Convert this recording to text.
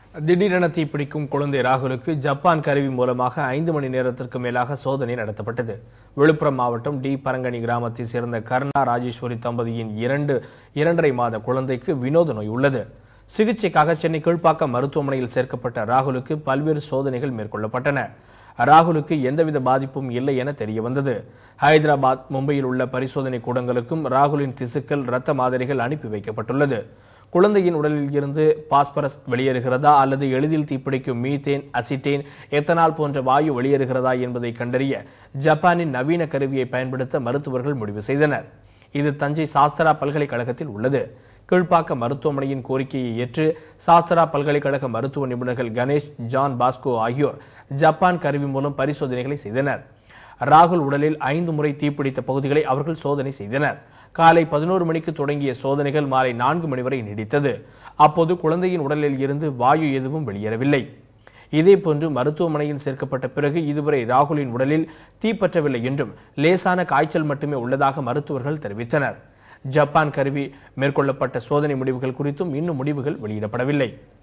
திடீரென தீப்பிடிக்கும் குழந்தை ராகுலுக்கு ஜப்பான் கருவி மூலமாக ஐந்து மணி நேரத்திற்கு மேலாக சோதனை நடத்தப்பட்டது விழுப்புரம் மாவட்டம் டி பரங்கனி கிராமத்தை சேர்ந்த கருணா ராஜேஸ்வரி தம்பதியின் இரண்டு இரண்டரை மாத குழந்தைக்கு வினோத நோய் உள்ளது சிகிச்சைக்காக சென்னை கீழ்ப்பாக்கம் மருத்துவமனையில் சேர்க்கப்பட்ட ராகுலுக்கு பல்வேறு சோதனைகள் மேற்கொள்ளப்பட்டன ராகுலுக்கு எந்தவித பாதிப்பும் இல்லை என தெரிய வந்தது ஹைதராபாத் மும்பையில் உள்ள பரிசோதனை கூடங்களுக்கும் ராகுலின் திசுக்கள் இரத்த மாதிரிகள் அனுப்பி வைக்கப்பட்டுள்ளது குழந்தையின் உடலில் இருந்து பாஸ்பரஸ் வெளியேறுகிறதா அல்லது எளிதில் தீப்பிடிக்கும் மீத்தேன் அசிட்டேன் எத்தனால் போன்ற வாயு வெளியேறுகிறதா என்பதை கண்டறிய ஜப்பானின் நவீன கருவியை பயன்படுத்த மருத்துவர்கள் முடிவு செய்தனர் இது தஞ்சை சாஸ்திரா பல்கலைக்கழகத்தில் உள்ளது கீழ்ப்பாக்க மருத்துவமனையின் கோரிக்கையை ஏற்று சாஸ்திரா பல்கலைக்கழக மருத்துவ நிபுணர்கள் கணேஷ் ஜான் பாஸ்கோ ஆகியோர் ஜப்பான் கருவி மூலம் பரிசோதனைகளை செய்தனர் ராகுல் உடலில் ஐந்து முறை தீப்பிடித்த பகுதிகளை அவர்கள் சோதனை செய்தனர் காலை பதினோரு மணிக்கு தொடங்கிய சோதனைகள் மாலை நான்கு மணி வரை நீடித்தது அப்போது குழந்தையின் உடலில் இருந்து வாயு எதுவும் வெளியேறவில்லை இதேபோன்று மருத்துவமனையில் சேர்க்கப்பட்ட பிறகு இதுவரை ராகுலின் உடலில் தீப்பற்றவில்லை என்றும் லேசான காய்ச்சல் மட்டுமே உள்ளதாக மருத்துவர்கள் தெரிவித்தனர் ஜப்பான் கருவி மேற்கொள்ளப்பட்ட சோதனை முடிவுகள் குறித்தும் இன்னும் முடிவுகள் வெளியிடப்படவில்லை